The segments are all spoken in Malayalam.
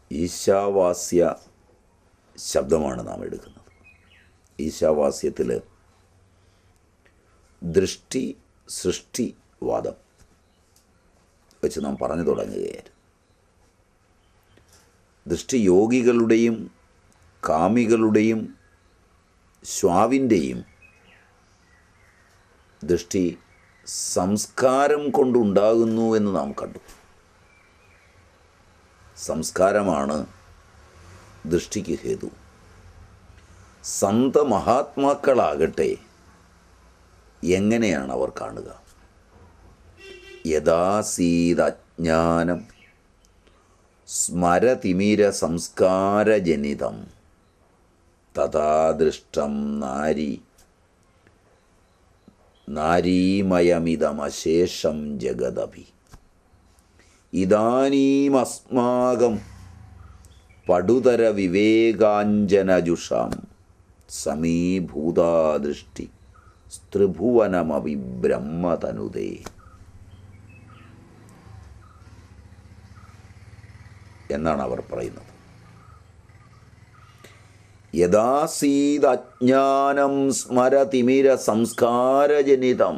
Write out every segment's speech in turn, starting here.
ഈശാവാസ്യ ശബ്ദമാണ് നാം എടുക്കുന്നത് ഈശാവാസ്യത്തിൽ ദൃഷ്ടി സൃഷ്ടി വാദം വെച്ച് നാം പറഞ്ഞു തുടങ്ങുകയായിരുന്നു ദൃഷ്ടിയോഗികളുടെയും കാമികളുടെയും ശ്വാവിൻ്റെയും ദൃഷ്ടി സംസ്കാരം കൊണ്ടുണ്ടാകുന്നു എന്ന് നാം കണ്ടു സംസ്കാരമാണ് ദൃഷ്ടിക്ക് ഹേതു സന്ത മഹാത്മാക്കളാകട്ടെ എങ്ങനെയാണ് അവർ കാണുക യഥാസീതജ്ഞാനം സ്മരതിമിര സംസ്കാരജനിതം തഥാദൃഷ്ടം നാരി നാരീമയമിതമശേഷം ജഗദപി ഇതാനീമസ്മാകം പടുതര വിവേകാഞ്ജനജുഷാം സമീഭൂതാദൃഷ്ടി സ്ത്രിഭുവനമപി ബ്രഹ്മതനുദേ എന്നാണ് അവർ പറയുന്നത് യഥാസീതജ്ഞാനം സ്മരതിമിര സംസ്കാരജനിതം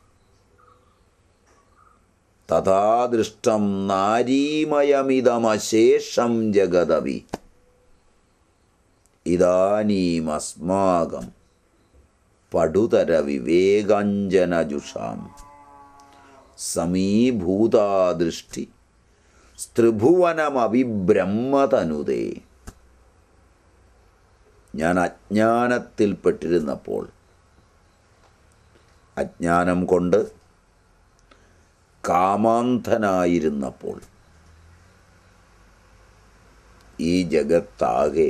തഥാദൃഷ്ടം നാരീമയമിതമശേഷം ജഗദവി ഇതാനീമസ്മാകം പടുതര വിവേകാഞ്ജനജുഷാം സമീഭൂതാദൃഷ്ടി സ്ത്രിഭുവനമഭിബ്രഹ്മതനുതേ ഞാൻ അജ്ഞാനത്തിൽപ്പെട്ടിരുന്നപ്പോൾ അജ്ഞാനം കൊണ്ട് കാമാന്ധനായിരുന്നപ്പോൾ ഈ ജഗത്താകെ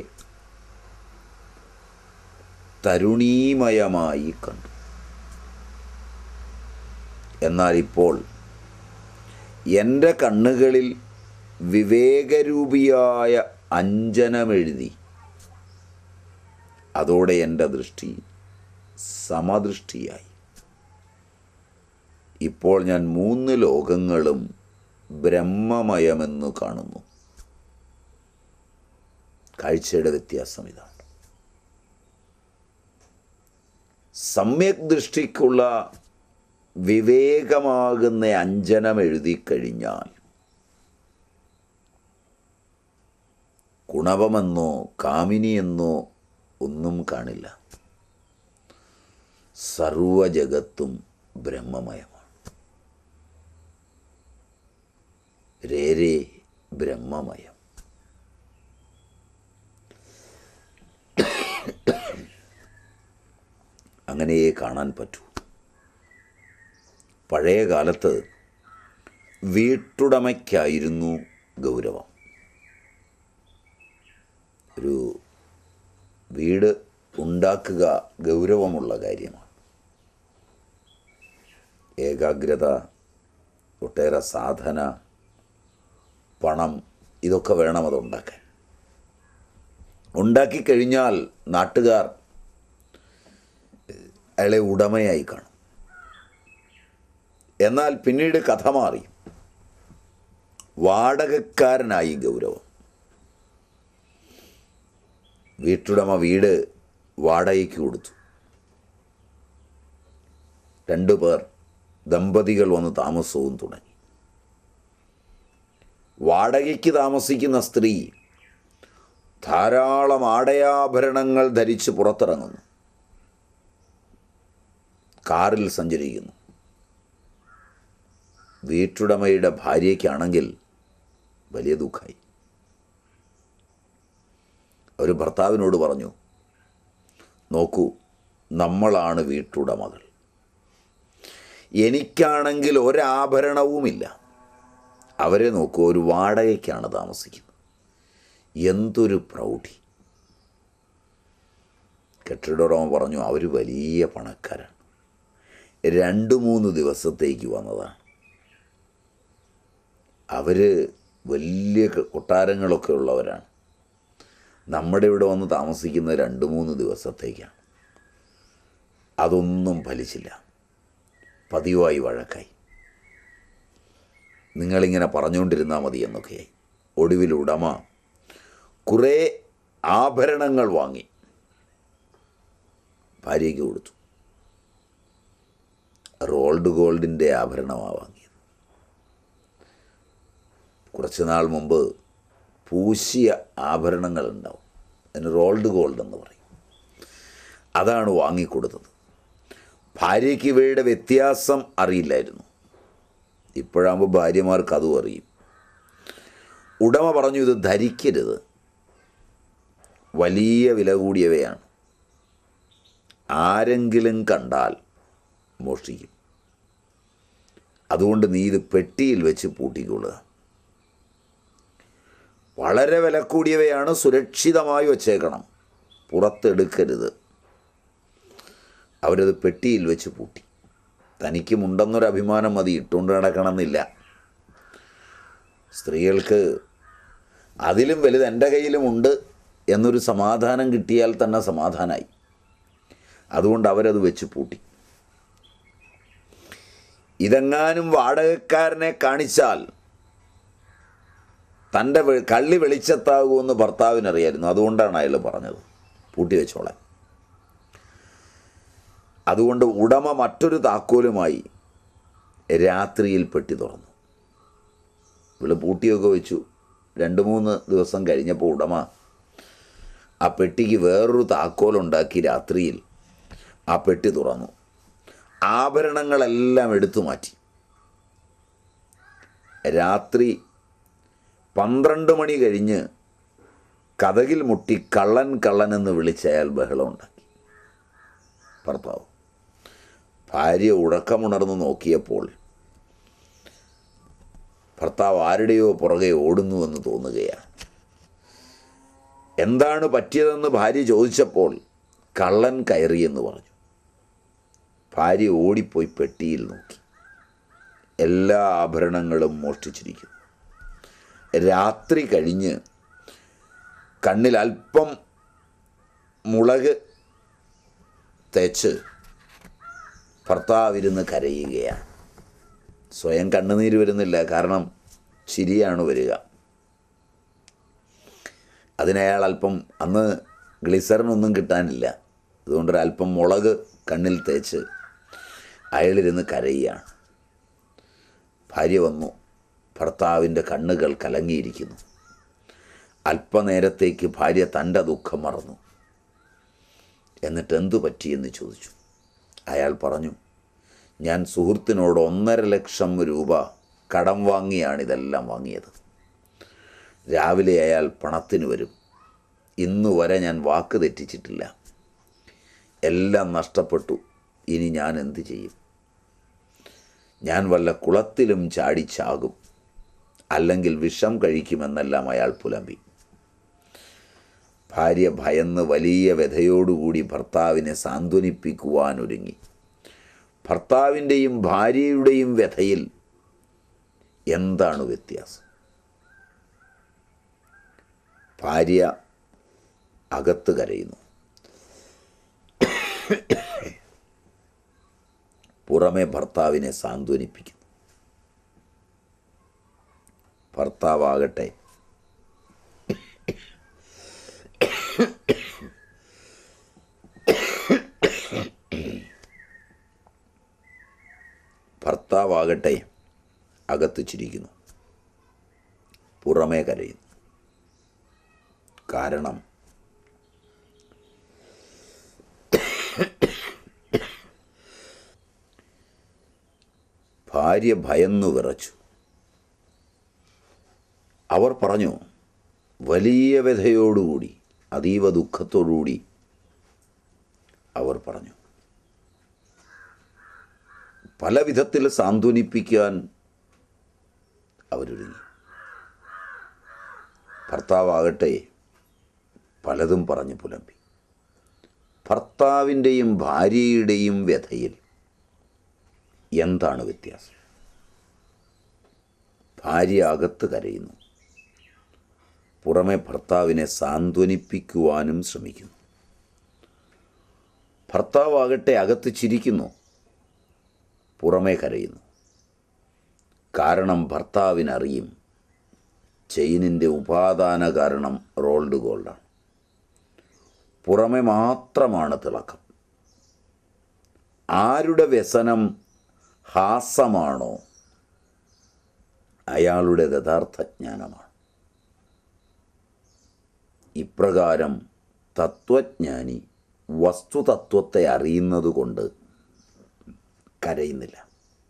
തരുണീമയമായി കണ്ടു എന്നാൽ ഇപ്പോൾ എൻ്റെ കണ്ണുകളിൽ വിവേകരൂപിയായ അഞ്ജനമെഴുതി അതോടെ എൻ്റെ ദൃഷ്ടി സമദൃഷ്ടിയായി ഇപ്പോൾ ഞാൻ മൂന്ന് ലോകങ്ങളും ബ്രഹ്മമയമെന്നു കാണുന്നു കാഴ്ചയുടെ വ്യത്യാസം ഇതാണ് സമ്യക് ദൃഷ്ടിക്കുള്ള വിവേകമാകുന്ന അഞ്ജനം എഴുതി കഴിഞ്ഞാൽ ഗുണവമെന്നോ കാമിനിയെന്നോ ഒന്നും കാണില്ല സർവജഗത്തും ബ്രഹ്മമയമാണ് രേരേ ബ്രഹ്മമയം അങ്ങനെയേ കാണാൻ പറ്റൂ പഴയ കാലത്ത് വീട്ടുടമയ്ക്കായിരുന്നു ഗൗരവം ഒരു വീട് ഉണ്ടാക്കുക ഗൗരവമുള്ള കാര്യമാണ് ഏകാഗ്രത ഒട്ടേറെ സാധന പണം ഇതൊക്കെ വേണം അത് ഉണ്ടാക്കാൻ ഉണ്ടാക്കിക്കഴിഞ്ഞാൽ നാട്ടുകാർ അയാളെ ഉടമയായി കാണും എന്നാൽ പിന്നീട് കഥ മാറി വാടകക്കാരനായി ഗൗരവം വീട്ടുടമ വീട് വാടകയ്ക്ക് കൊടുത്തു രണ്ടു പേർ ദമ്പതികൾ വന്ന് താമസവും തുടങ്ങി വാടകയ്ക്ക് താമസിക്കുന്ന സ്ത്രീ ധാരാളം ആടയാഭരണങ്ങൾ ധരിച്ച് പുറത്തിറങ്ങുന്നു കാറിൽ സഞ്ചരിക്കുന്നു വീട്ടുടമയുടെ ഭാര്യയ്ക്കാണെങ്കിൽ വലിയ ദുഃഖമായി ഒരു ഭർത്താവിനോട് പറഞ്ഞു നോക്കൂ നമ്മളാണ് വീട്ടുടമകൾ എനിക്കാണെങ്കിൽ ഒരാഭരണവുമില്ല അവരെ നോക്കൂ ഒരു വാടകയ്ക്കാണ് താമസിക്കുന്നത് എന്തൊരു പ്രൗഢി കെട്ടിടോടമ പറഞ്ഞു അവർ വലിയ പണക്കാരാണ് രണ്ട് മൂന്ന് ദിവസത്തേക്ക് വന്നതാണ് അവർ വലിയ കൊട്ടാരങ്ങളൊക്കെ ഉള്ളവരാണ് നമ്മുടെ ഇവിടെ വന്ന് താമസിക്കുന്ന രണ്ട് മൂന്ന് ദിവസത്തേക്കാണ് അതൊന്നും ഫലിച്ചില്ല പതിവായി വഴക്കായി നിങ്ങളിങ്ങനെ പറഞ്ഞുകൊണ്ടിരുന്നാൽ മതി എന്നൊക്കെയായി ഒടുവിൽ ഉടമ കുറേ ആഭരണങ്ങൾ വാങ്ങി ഭാര്യയ്ക്ക് കൊടുത്തു റോൾഡ് ഗോൾഡിൻ്റെ ആഭരണമാണ് വാങ്ങിയത് കുറച്ച് നാൾ മുമ്പ് പൂശിയ ആഭരണങ്ങൾ ഉണ്ടാവും അതിന് റോൾഡ് ഗോൾഡ് എന്ന് പറയും അതാണ് വാങ്ങിക്കൊടുത്തത് ഭാര്യയ്ക്ക് ഇവയുടെ വ്യത്യാസം അറിയില്ലായിരുന്നു ഇപ്പോഴാകുമ്പോൾ ഭാര്യമാർക്ക് അതും അറിയും ഉടമ പറഞ്ഞു ഇത് ധരിക്കരുത് വലിയ വില കൂടിയവയാണ് ആരെങ്കിലും കണ്ടാൽ മോഷ്ടിക്കും അതുകൊണ്ട് നീ ഇത് പെട്ടിയിൽ വെച്ച് പൂട്ടിക്കൊള്ളുക വളരെ വില കൂടിയവയാണ് സുരക്ഷിതമായി വച്ചേക്കണം പുറത്തെടുക്കരുത് അവരത് പെട്ടിയിൽ വെച്ച് പൂട്ടി തനിക്കുമുണ്ടെന്നൊരു അഭിമാനം മതി ഇട്ടുകൊണ്ട് നടക്കണമെന്നില്ല സ്ത്രീകൾക്ക് അതിലും വലുത് എൻ്റെ കയ്യിലുമുണ്ട് എന്നൊരു സമാധാനം കിട്ടിയാൽ തന്നെ സമാധാനമായി അതുകൊണ്ട് അവരത് വെച്ച് പൂട്ടി ഇതെങ്ങാനും വാടകക്കാരനെ കാണിച്ചാൽ തൻ്റെ വെ- കള്ളി വെളിച്ചത്താകുമെന്ന് ഭർത്താവിനറിയായിരുന്നു അതുകൊണ്ടാണ് അയാൾ പറഞ്ഞത് പൂട്ടി വെച്ചോളാൻ അതുകൊണ്ട് ഉടമ മറ്റൊരു താക്കോലുമായി രാത്രിയിൽ പെട്ടി തുറന്നു ഇവള് പൂട്ടിയൊക്കെ വെച്ചു രണ്ട് മൂന്ന് ദിവസം കഴിഞ്ഞപ്പോൾ ഉടമ ആ പെട്ടിക്ക് വേറൊരു താക്കോലുണ്ടാക്കി രാത്രിയിൽ ആ പെട്ടി തുറന്നു ആഭരണങ്ങളെല്ലാം എടുത്തു മാറ്റി രാത്രി പന്ത്രണ്ട് മണി കഴിഞ്ഞ് കഥകിൽ മുട്ടി കള്ളൻ കള്ളൻ എന്ന് വിളിച്ച് അയാൾ ബഹളമുണ്ടാക്കി ഭർത്താവ് ഭാര്യ ഉറക്കമുണർന്ന് നോക്കിയപ്പോൾ ഭർത്താവ് ആരുടെയോ പുറകെ ഓടുന്നുവെന്ന് തോന്നുകയാണ് എന്താണ് പറ്റിയതെന്ന് ഭാര്യ ചോദിച്ചപ്പോൾ കള്ളൻ കയറിയെന്ന് പറഞ്ഞു ഭാര്യ ഓടിപ്പോയി പെട്ടിയിൽ നോക്കി എല്ലാ ആഭരണങ്ങളും മോഷ്ടിച്ചിരിക്കുന്നു രാത്രി കഴിഞ്ഞ് കണ്ണിൽ അല്പം മുളക് തേച്ച് ഭർത്താവിരുന്ന് കരയുകയാണ് സ്വയം കണ്ണുനീര് വരുന്നില്ല കാരണം ചിരിയാണ് വരിക അതിനയാൾ അല്പം അന്ന് ഗ്ലിസറിനൊന്നും കിട്ടാനില്ല അതുകൊണ്ടൊരു അല്പം മുളക് കണ്ണിൽ തേച്ച് അയാളിരുന്ന് കരയുകയാണ് ഭാര്യ വന്നു ഭർത്താവിൻ്റെ കണ്ണുകൾ കലങ്ങിയിരിക്കുന്നു അല്പനേരത്തേക്ക് ഭാര്യ തൻ്റെ ദുഃഖം മറന്നു എന്നിട്ട് എന്തു പറ്റിയെന്ന് ചോദിച്ചു അയാൾ പറഞ്ഞു ഞാൻ സുഹൃത്തിനോട് ഒന്നര ലക്ഷം രൂപ കടം വാങ്ങിയാണ് ഇതെല്ലാം വാങ്ങിയത് രാവിലെ അയാൾ പണത്തിന് വരും ഇന്നു വരെ ഞാൻ വാക്ക് തെറ്റിച്ചിട്ടില്ല എല്ലാം നഷ്ടപ്പെട്ടു ഇനി ഞാൻ എന്ത് ചെയ്യും ഞാൻ വല്ല കുളത്തിലും ചാടിച്ചാകും അല്ലെങ്കിൽ വിഷം കഴിക്കുമെന്നെല്ലാം അയാൾ പുലമ്പി ഭാര്യ ഭയന്ന് വലിയ വ്യഥയോടുകൂടി ഭർത്താവിനെ സാന്ത്വനിപ്പിക്കുവാനൊരുങ്ങി ഭർത്താവിൻ്റെയും ഭാര്യയുടെയും വ്യഥയിൽ എന്താണ് വ്യത്യാസം ഭാര്യ അകത്ത് കരയുന്നു പുറമെ ഭർത്താവിനെ സാന്ത്വനിപ്പിക്കുന്നു ഭർത്താവാകട്ടെ ഭർത്താവാകട്ടെ അകത്ത് ചിരിക്കുന്നു പുറമേ കരയുന്നു കാരണം ഭാര്യ ഭയന്നു വിറച്ചു അവർ പറഞ്ഞു വലിയ വ്യഥയോടുകൂടി അതീവ ദുഃഖത്തോടുകൂടി അവർ പറഞ്ഞു പല വിധത്തിൽ സാന്ത്വനിപ്പിക്കാൻ അവരൊരുങ്ങി ഭർത്താവാകട്ടെ പലതും പറഞ്ഞു പുലമ്പി ഭർത്താവിൻ്റെയും ഭാര്യയുടെയും വ്യഥയിൽ എന്താണ് വ്യത്യാസം ഭാര്യ അകത്ത് കരയുന്നു പുറമെ ഭർത്താവിനെ സാന്ത്വനിപ്പിക്കുവാനും ശ്രമിക്കുന്നു ഭർത്താവാകട്ടെ അകത്ത് ചിരിക്കുന്നു പുറമേ കരയുന്നു കാരണം ഭർത്താവിനറിയും ചെയിനിൻ്റെ ഉപാദാന കാരണം റോൾ റോൾഡ് ഗോൾഡാണ് പുറമെ മാത്രമാണ് തിളക്കം ആരുടെ വ്യസനം ഹാസമാണോ അയാളുടെ യഥാർത്ഥ ജ്ഞാനമാണ് ഇപ്രകാരം തത്വജ്ഞാനി വസ്തുതത്വത്തെ അറിയുന്നത് കൊണ്ട് കരയുന്നില്ല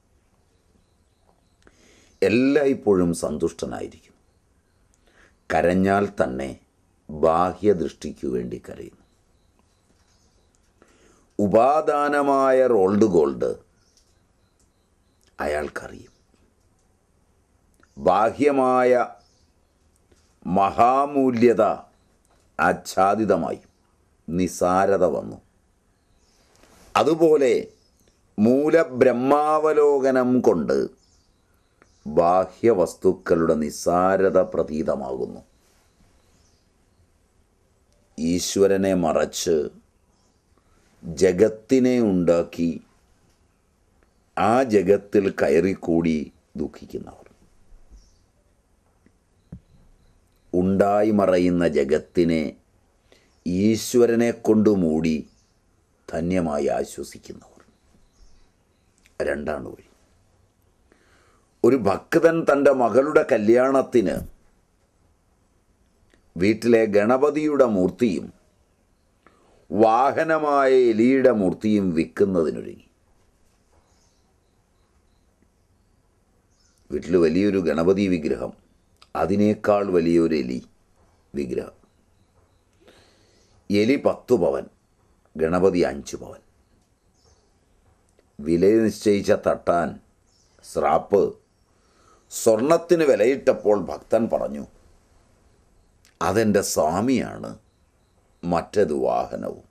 എല്ലായ്പ്പോഴും സന്തുഷ്ടനായിരിക്കും കരഞ്ഞാൽ തന്നെ ബാഹ്യദൃഷ്ടിക്കു വേണ്ടി കരയുന്നു ഉപാദാനമായ റോൾഡ് ഗോൾഡ് അയാൾക്കറിയും ബാഹ്യമായ മഹാമൂല്യത ആച്ഛാദിതമായി നിസാരത വന്നു അതുപോലെ മൂലബ്രഹ്മാവലോകനം കൊണ്ട് ബാഹ്യവസ്തുക്കളുടെ നിസാരത പ്രതീതമാകുന്നു ഈശ്വരനെ മറച്ച് ജഗത്തിനെ ഉണ്ടാക്കി ആ ജഗത്തിൽ കയറിക്കൂടി ദുഃഖിക്കുന്നവർ ഉണ്ടായി മറയുന്ന ജഗത്തിനെ ഈശ്വരനെ കൊണ്ട് മൂടി ധന്യമായി ആശ്വസിക്കുന്നവർ രണ്ടാണ് വഴി ഒരു ഭക്തൻ തൻ്റെ മകളുടെ കല്യാണത്തിന് വീട്ടിലെ ഗണപതിയുടെ മൂർത്തിയും വാഹനമായ എലിയുടെ മൂർത്തിയും വിൽക്കുന്നതിനൊരുങ്ങി വീട്ടിൽ വലിയൊരു ഗണപതി വിഗ്രഹം അതിനേക്കാൾ വലിയൊരു എലി വിഗ്രഹം എലി പത്തു പവൻ ഗണപതി അഞ്ച് പവൻ വില നിശ്ചയിച്ച തട്ടാൻ സ്രാപ്പ് സ്വർണത്തിന് വിലയിട്ടപ്പോൾ ഭക്തൻ പറഞ്ഞു അതെൻ്റെ സ്വാമിയാണ് മറ്റത് വാഹനവും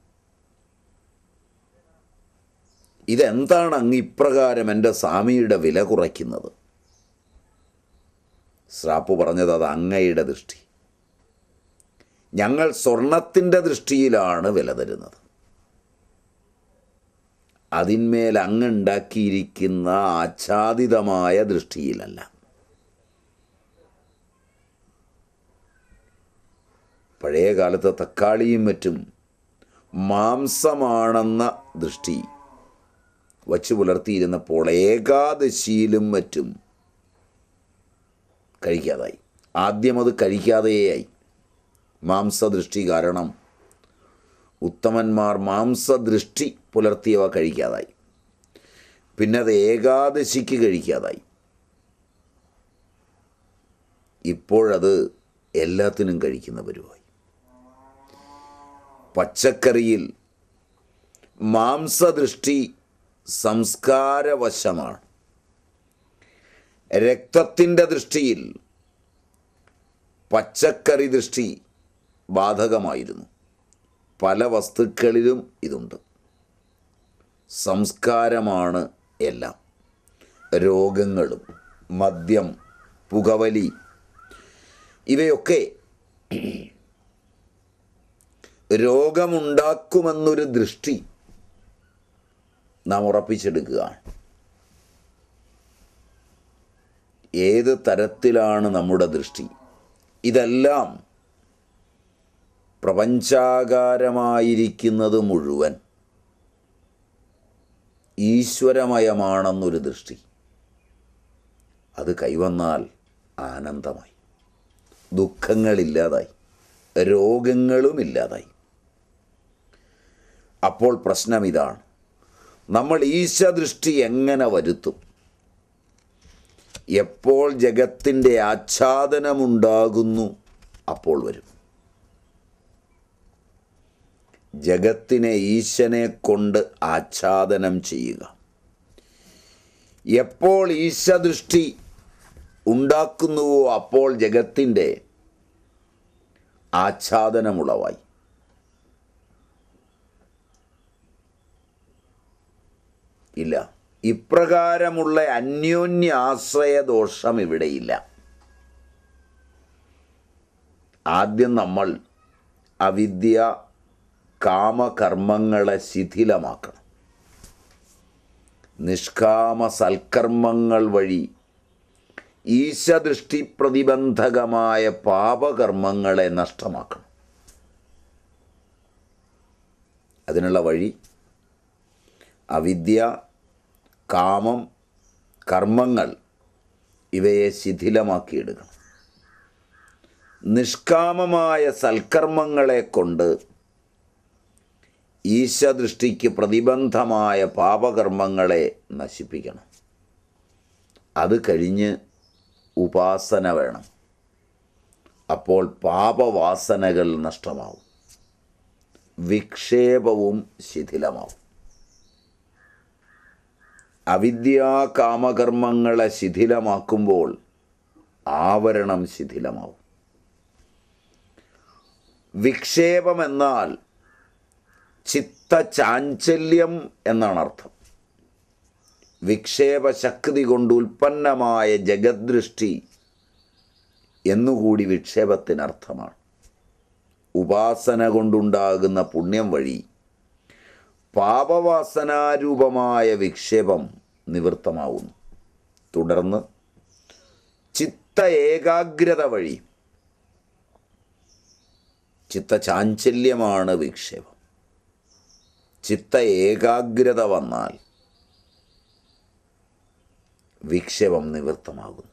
ഇതെന്താണ് അങ്ങ് ഇപ്രകാരം എൻ്റെ സ്വാമിയുടെ വില കുറയ്ക്കുന്നത് സ്രാപ്പ് പറഞ്ഞത് അത് അങ്ങയുടെ ദൃഷ്ടി ഞങ്ങൾ സ്വർണത്തിൻ്റെ ദൃഷ്ടിയിലാണ് വില തരുന്നത് അതിന്മേൽ അങ്ങുണ്ടാക്കിയിരിക്കുന്ന ആച്ഛാദിതമായ ദൃഷ്ടിയിലല്ല പഴയ കാലത്ത് തക്കാളിയും മറ്റും മാംസമാണെന്ന ദൃഷ്ടി വച്ചു പുലർത്തിയിരുന്നപ്പോൾ ഏകാദശിയിലും മറ്റും കഴിക്കാതായി ആദ്യം അത് കഴിക്കാതെയായി മാംസദൃഷ്ടി കാരണം ഉത്തമന്മാർ മാംസദൃഷ്ടി പുലർത്തിയവ കഴിക്കാതായി പിന്നെ അത് ഏകാദശിക്ക് കഴിക്കാതായി ഇപ്പോഴത് എല്ലാത്തിനും കഴിക്കുന്ന പരിവായി പച്ചക്കറിയിൽ മാംസദൃഷ്ടി സംസ്കാരവശമാണ് രക്തത്തിൻ്റെ ദൃഷ്ടിയിൽ പച്ചക്കറി ദൃഷ്ടി ബാധകമായിരുന്നു പല വസ്തുക്കളിലും ഇതുണ്ട് സംസ്കാരമാണ് എല്ലാം രോഗങ്ങളും മദ്യം പുകവലി ഇവയൊക്കെ രോഗമുണ്ടാക്കുമെന്നൊരു ദൃഷ്ടി നാം ഉറപ്പിച്ചെടുക്കുകയാണ് ഏത് തരത്തിലാണ് നമ്മുടെ ദൃഷ്ടി ഇതെല്ലാം പ്രപഞ്ചാകാരമായിരിക്കുന്നത് മുഴുവൻ ഈശ്വരമയമാണെന്നൊരു ദൃഷ്ടി അത് കൈവന്നാൽ ആനന്ദമായി ദുഃഖങ്ങളില്ലാതായി രോഗങ്ങളും ഇല്ലാതായി അപ്പോൾ പ്രശ്നം ഇതാണ് നമ്മൾ ഈശദൃഷ്ടി എങ്ങനെ വരുത്തും എപ്പോൾ ജഗത്തിൻ്റെ ആച്ഛാദനമുണ്ടാകുന്നു അപ്പോൾ വരും ജഗത്തിനെ ഈശനെ കൊണ്ട് ആച്ഛാദനം ചെയ്യുക എപ്പോൾ ഈശദൃഷ്ടി ഉണ്ടാക്കുന്നുവോ അപ്പോൾ ജഗത്തിൻ്റെ ആച്ഛാദനമുളവായി ഇല്ല ഇപ്രകാരമുള്ള അന്യോന്യ ആശ്രയ ദോഷം ഇവിടെയില്ല ആദ്യം നമ്മൾ അവിദ്യ കാമകർമ്മങ്ങളെ ശിഥിലമാക്കണം നിഷ്കാമ സൽക്കർമ്മങ്ങൾ വഴി ഈശദൃഷ്ടി പ്രതിബന്ധകമായ പാപകർമ്മങ്ങളെ നഷ്ടമാക്കണം അതിനുള്ള വഴി അവിദ്യ കാമം കർമ്മങ്ങൾ ഇവയെ ശിഥിലമാക്കിയെടുക്കണം നിഷ്കാമമായ സൽക്കർമ്മങ്ങളെ കൊണ്ട് ഈശദൃഷ്ടിക്ക് പ്രതിബന്ധമായ പാപകർമ്മങ്ങളെ നശിപ്പിക്കണം അത് കഴിഞ്ഞ് ഉപാസന വേണം അപ്പോൾ പാപവാസനകൾ നഷ്ടമാവും വിക്ഷേപവും ശിഥിലമാവും അവിദ്യാ കാമകർമ്മങ്ങളെ ശിഥിലമാക്കുമ്പോൾ ആവരണം ശിഥിലമാവും വിക്ഷേപമെന്നാൽ ചിത്തചാഞ്ചല്യം എന്നാണ് അർത്ഥം വിക്ഷേപശക്തി കൊണ്ട് ഉൽപ്പന്നമായ ജഗദ്ദൃഷ്ടി എന്നുകൂടി വിക്ഷേപത്തിനർത്ഥമാണ് ഉപാസന കൊണ്ടുണ്ടാകുന്ന പുണ്യം വഴി പാപവാസനാരൂപമായ വിക്ഷേപം നിവൃത്തമാവുന്നു തുടർന്ന് ചിത്ത ഏകാഗ്രത വഴി ചിത്തചാഞ്ചല്യമാണ് വിക്ഷേപം ചിത്ത ഏകാഗ്രത വന്നാൽ വിക്ഷേപം നിവൃത്തമാകുന്നു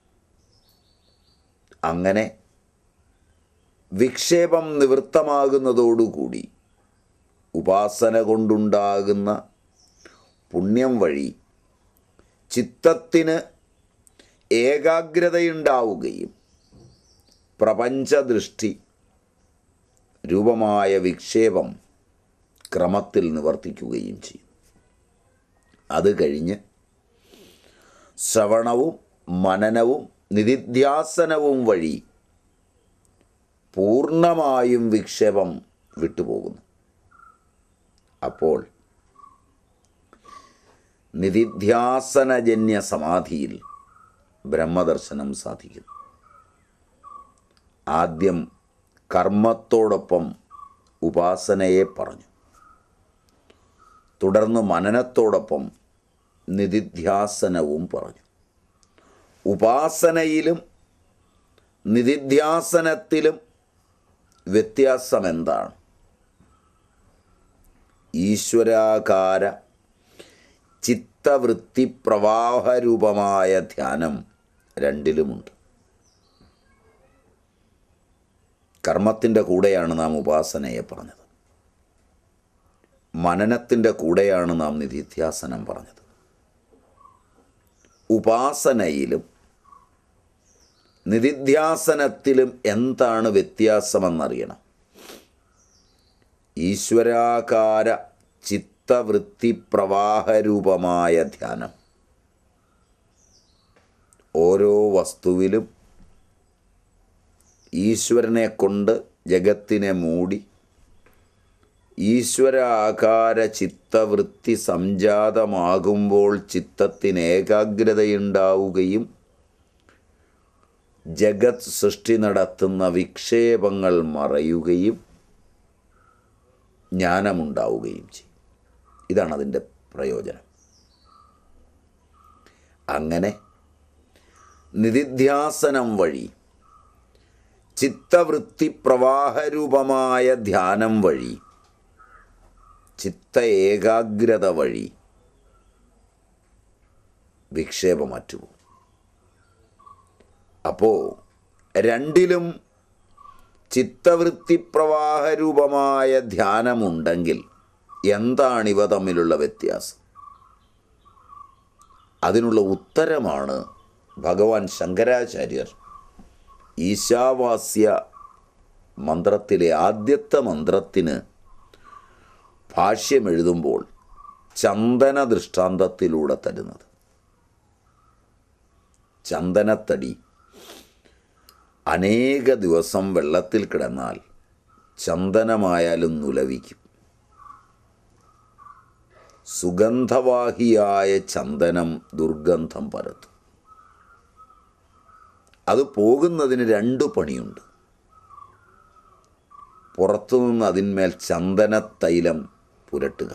അങ്ങനെ വിക്ഷേപം നിവൃത്തമാകുന്നതോടുകൂടി ഉപാസന കൊണ്ടുണ്ടാകുന്ന പുണ്യം വഴി ചിത്തത്തിന് ഏകാഗ്രതയുണ്ടാവുകയും പ്രപഞ്ചദൃഷ്ടി രൂപമായ വിക്ഷേപം ക്രമത്തിൽ നിവർത്തിക്കുകയും ചെയ്യും അത് കഴിഞ്ഞ് ശ്രവണവും മനനവും നിധിധ്യാസനവും വഴി പൂർണ്ണമായും വിക്ഷേപം വിട്ടുപോകുന്നു അപ്പോൾ നിധിധ്യാസനജന്യ സമാധിയിൽ ബ്രഹ്മദർശനം സാധിക്കുന്നു ആദ്യം കർമ്മത്തോടൊപ്പം ഉപാസനയെ പറഞ്ഞു തുടർന്ന് മനനത്തോടൊപ്പം നിധിധ്യാസനവും പറഞ്ഞു ഉപാസനയിലും നിധിധ്യാസനത്തിലും വ്യത്യാസം എന്താണ് ഈശ്വരാകാര ചിത്തവൃത്തി പ്രവാഹരൂപമായ ധ്യാനം രണ്ടിലുമുണ്ട് കർമ്മത്തിൻ്റെ കൂടെയാണ് നാം ഉപാസനയെ പറഞ്ഞത് മനനത്തിൻ്റെ കൂടെയാണ് നാം നിധിധ്യാസനം പറഞ്ഞത് ഉപാസനയിലും നിധിധ്യാസനത്തിലും എന്താണ് വ്യത്യാസമെന്നറിയണം ഈശ്വരാകാര ചിത്തവൃത്തി പ്രവാഹരൂപമായ ധ്യാനം ഓരോ വസ്തുവിലും ഈശ്വരനെ കൊണ്ട് ജഗത്തിനെ മൂടി ഈശ്വര ആകാര ചിത്തവൃത്തി സംജാതമാകുമ്പോൾ ചിത്തത്തിന് ഏകാഗ്രതയുണ്ടാവുകയും ജഗത് സൃഷ്ടി നടത്തുന്ന വിക്ഷേപങ്ങൾ മറയുകയും ജ്ഞാനമുണ്ടാവുകയും ചെയ്യും ഇതാണ് അതിൻ്റെ പ്രയോജനം അങ്ങനെ നിധിധ്യാസനം വഴി ചിത്തവൃത്തി പ്രവാഹരൂപമായ ധ്യാനം വഴി ചിത്ത ഏകാഗ്രത വഴി വിക്ഷേപമറ്റുപോകും അപ്പോൾ രണ്ടിലും ചിത്തവൃത്തി പ്രവാഹരൂപമായ ധ്യാനമുണ്ടെങ്കിൽ എന്താണിവ തമ്മിലുള്ള വ്യത്യാസം അതിനുള്ള ഉത്തരമാണ് ഭഗവാൻ ശങ്കരാചാര്യർ ഈശാവാസ്യ മന്ത്രത്തിലെ ആദ്യത്തെ മന്ത്രത്തിന് ഭാഷ്യമെഴുതുമ്പോൾ ചന്ദന ദൃഷ്ടാന്തത്തിലൂടെ തരുന്നത് ചന്ദനത്തടി അനേക ദിവസം വെള്ളത്തിൽ കിടന്നാൽ ചന്ദനമായാലും നുലവിക്കും സുഗന്ധവാഹിയായ ചന്ദനം ദുർഗന്ധം പരത്തും അത് പോകുന്നതിന് രണ്ടു പണിയുണ്ട് പുറത്തുനിന്ന് അതിന്മേൽ ചന്ദനത്തൈലം പുരട്ടുക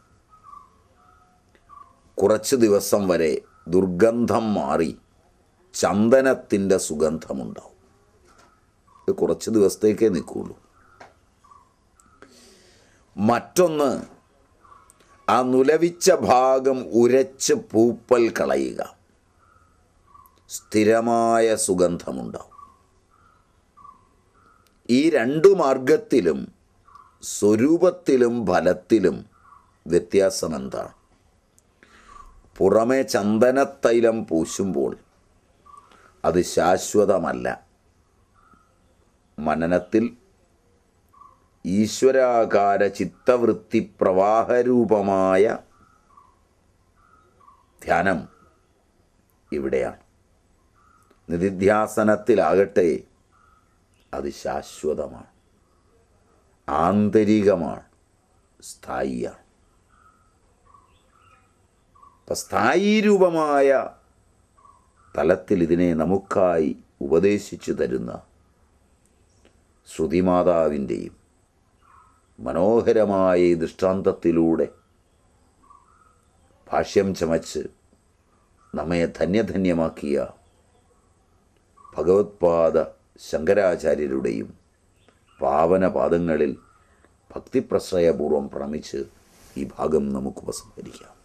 കുറച്ച് ദിവസം വരെ ദുർഗന്ധം മാറി ചന്ദനത്തിൻ്റെ സുഗന്ധമുണ്ടാവും ഇത് കുറച്ച് ദിവസത്തേക്കേ നിൽക്കുള്ളൂ മറ്റൊന്ന് ആ നുലവിച്ച ഭാഗം ഉരച്ച് പൂപ്പൽ കളയുക സ്ഥിരമായ സുഗന്ധമുണ്ടാവും ഈ രണ്ടു മാർഗത്തിലും സ്വരൂപത്തിലും ഫലത്തിലും വ്യത്യാസം എന്താണ് പുറമെ ചന്ദനത്തൈലം പൂശുമ്പോൾ അത് ശാശ്വതമല്ല മനനത്തിൽ ഈശ്വരാകാര ചിത്തവൃത്തി പ്രവാഹരൂപമായ ധ്യാനം ഇവിടെയാണ് നിധിധ്യാസനത്തിലാകട്ടെ അത് ശാശ്വതമാണ് ആന്തരികമാണ് സ്ഥായിയാണ് അപ്പം സ്ഥായി രൂപമായ തലത്തിൽ ഇതിനെ നമുക്കായി ഉപദേശിച്ചു തരുന്ന ശ്രുതിമാതാവിൻ്റെയും മനോഹരമായ ഈ ദൃഷ്ടാന്തത്തിലൂടെ ഭാഷ്യം ചമച്ച് നമ്മെ ധന്യധന്യമാക്കിയ ഭഗവത്പാദ ശങ്കരാചാര്യരുടെയും പാവനപാദങ്ങളിൽ ഭക്തിപ്രശ്രയപൂർവം പ്രണമിച്ച് ഈ ഭാഗം നമുക്ക് ഉപസംഹരിക്കാം